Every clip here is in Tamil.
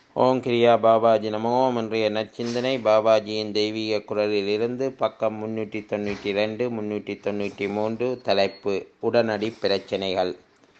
ஓம் கிரியா பாபாஜி நமோ இன்றைய நச்சிந்தனை பாபாஜியின் தெய்வீக குரலிலிருந்து பக்கம் முன்னூற்றி தொண்ணூற்றி ரெண்டு முன்னூற்றி தொண்ணூற்றி மூன்று தலைப்பு உடனடி பிரச்சனைகள்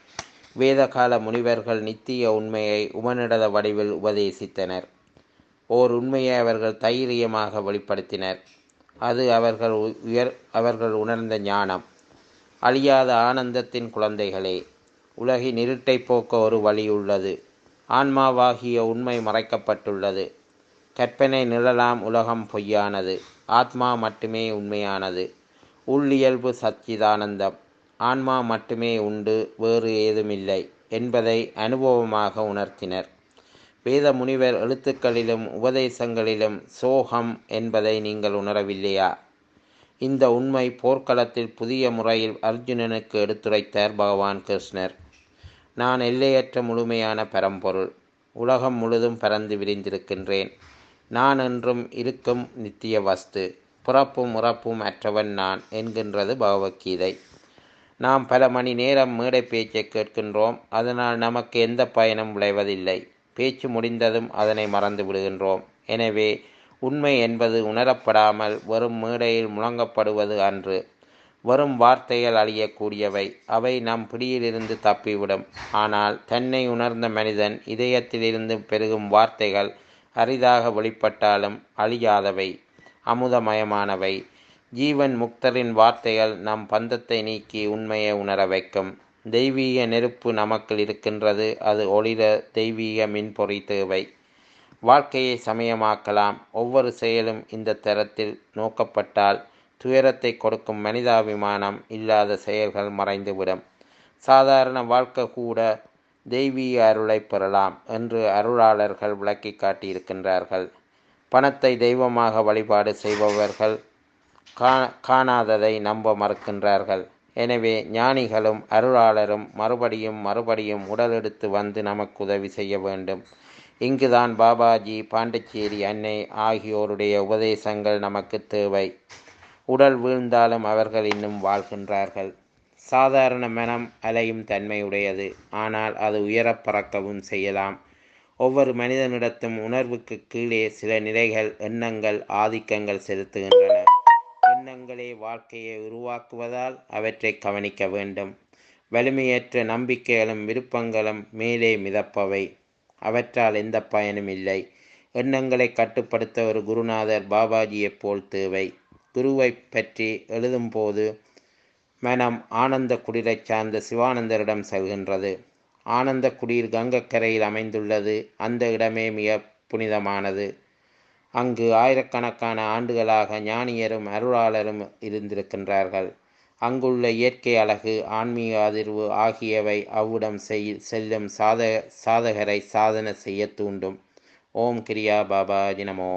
வேதகால முனிவர்கள் நித்திய உண்மையை உமனிடத வடிவில் உபதேசித்தனர் ஓர் உண்மையை அவர்கள் தைரியமாக வெளிப்படுத்தினர் அது அவர்கள் உயர் அவர்கள் உணர்ந்த ஞானம் அழியாத ஆனந்தத்தின் குழந்தைகளே உலகின் இருட்டை போக்க ஒரு வழி உள்ளது ஆன்மாவாகிய உண்மை மறைக்கப்பட்டுள்ளது கற்பனை நிழலாம் உலகம் பொய்யானது ஆத்மா மட்டுமே உண்மையானது உள்ளியல்பு சச்சிதானந்தம் ஆன்மா மட்டுமே உண்டு வேறு ஏதுமில்லை என்பதை அனுபவமாக உணர்த்தினர் வேத முனிவர் எழுத்துக்களிலும் உபதேசங்களிலும் சோகம் என்பதை நீங்கள் உணரவில்லையா இந்த உண்மை போர்க்களத்தில் புதிய முறையில் அர்ஜுனனுக்கு எடுத்துரைத்தார் பகவான் கிருஷ்ணர் நான் எல்லையற்ற முழுமையான பரம்பொருள் உலகம் முழுதும் பறந்து விரிந்திருக்கின்றேன் நான் என்றும் இருக்கும் நித்திய வஸ்து புறப்பும் உறப்பும் அற்றவன் நான் என்கின்றது பகவத்கீதை நாம் பல மணி நேரம் மேடை பேச்சை கேட்கின்றோம் அதனால் நமக்கு எந்த பயனும் விளைவதில்லை பேச்சு முடிந்ததும் அதனை மறந்து விடுகின்றோம் எனவே உண்மை என்பது உணரப்படாமல் வெறும் மேடையில் முழங்கப்படுவது அன்று வரும் வார்த்தைகள் அழியக்கூடியவை அவை நம் பிடியிலிருந்து தப்பிவிடும் ஆனால் தன்னை உணர்ந்த மனிதன் இதயத்திலிருந்து பெருகும் வார்த்தைகள் அரிதாக வெளிப்பட்டாலும் அழியாதவை அமுதமயமானவை ஜீவன் முக்தரின் வார்த்தைகள் நம் பந்தத்தை நீக்கி உண்மையை உணர வைக்கும் தெய்வீக நெருப்பு நமக்குள் இருக்கின்றது அது ஒளிர தெய்வீக மின்பொறி தேவை வாழ்க்கையை சமயமாக்கலாம் ஒவ்வொரு செயலும் இந்த தரத்தில் நோக்கப்பட்டால் துயரத்தை கொடுக்கும் மனிதாபிமானம் இல்லாத செயல்கள் மறைந்துவிடும் சாதாரண வாழ்க்கை கூட தெய்வீக அருளை பெறலாம் என்று அருளாளர்கள் விளக்கி காட்டியிருக்கின்றார்கள் பணத்தை தெய்வமாக வழிபாடு செய்பவர்கள் காணாததை நம்ப மறுக்கின்றார்கள் எனவே ஞானிகளும் அருளாளரும் மறுபடியும் மறுபடியும் உடலெடுத்து வந்து நமக்கு உதவி செய்ய வேண்டும் இங்குதான் பாபாஜி பாண்டிச்சேரி அன்னை ஆகியோருடைய உபதேசங்கள் நமக்கு தேவை உடல் வீழ்ந்தாலும் அவர்கள் இன்னும் வாழ்கின்றார்கள் சாதாரண மனம் அலையும் தன்மையுடையது ஆனால் அது உயரப் பறக்கவும் செய்யலாம் ஒவ்வொரு மனிதனிடத்தும் உணர்வுக்கு கீழே சில நிலைகள் எண்ணங்கள் ஆதிக்கங்கள் செலுத்துகின்றன எண்ணங்களே வாழ்க்கையை உருவாக்குவதால் அவற்றை கவனிக்க வேண்டும் வலிமையற்ற நம்பிக்கைகளும் விருப்பங்களும் மேலே மிதப்பவை அவற்றால் எந்த பயனும் இல்லை எண்ணங்களை கட்டுப்படுத்த ஒரு குருநாதர் பாபாஜியைப் போல் தேவை குருவை பற்றி எழுதும்போது மனம் ஆனந்த குடிரைச் சார்ந்த சிவானந்தரிடம் செல்கின்றது ஆனந்த குடிர் கங்கக்கரையில் அமைந்துள்ளது அந்த இடமே மிக புனிதமானது அங்கு ஆயிரக்கணக்கான ஆண்டுகளாக ஞானியரும் அருளாளரும் இருந்திருக்கின்றார்கள் அங்குள்ள இயற்கை அழகு ஆன்மீக அதிர்வு ஆகியவை அவ்விடம் செய் செல்லும் சாத சாதகரை சாதனை செய்ய தூண்டும் ஓம் கிரியா பாபா நமோ